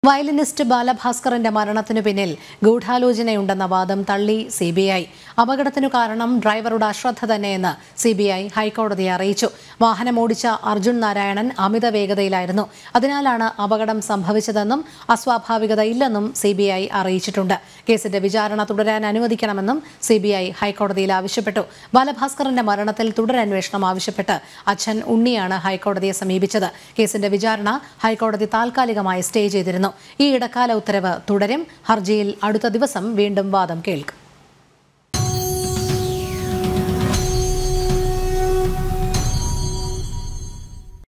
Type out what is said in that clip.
violinist ബാലഭാസ്കറിന്റെ മരണത്തിനു പിന്നിൽ ഗൂഢാലോചനയുണ്ടെന്ന വാദം തള്ളി സി ബി ഐ അപകടത്തിനു കാരണം ഡ്രൈവറുടെ അശ്രദ്ധ തന്നെയെന്ന് സി ബി ഐ ഹൈക്കോടതിയെ അറിയിച്ചു വാഹനമോടിച്ച അർജുൻ നാരായണൻ അമിത വേഗതയിലായിരുന്നു അതിനാലാണ് അപകടം സംഭവിച്ചതെന്നും അസ്വാഭാവികത ഇല്ലെന്നും സി ബി ഐ അറിയിച്ചിട്ടുണ്ട് കേസിന്റെ വിചാരണ തുടരാൻ അനുവദിക്കണമെന്നും സി ബി ഐ ഹൈക്കോടതിയിൽ ആവശ്യപ്പെട്ടു ബാലഭാസ്കറിന്റെ മരണത്തിൽ തുടരന്വേഷണം ആവശ്യപ്പെട്ട് അച്ഛൻ ഉണ്ണിയാണ് ഹൈക്കോടതിയെ സമീപിച്ചത് കേസിന്റെ വിചാരണ ഹൈക്കോടതി താൽക്കാലികമായി സ്റ്റേ ചെയ്തിരുന്നു ഈ ഇടക്കാല ഉത്തരവ് തുടരും ഹർജിയിൽ അടുത്ത ദിവസം വീണ്ടും വാദം കേൾക്കും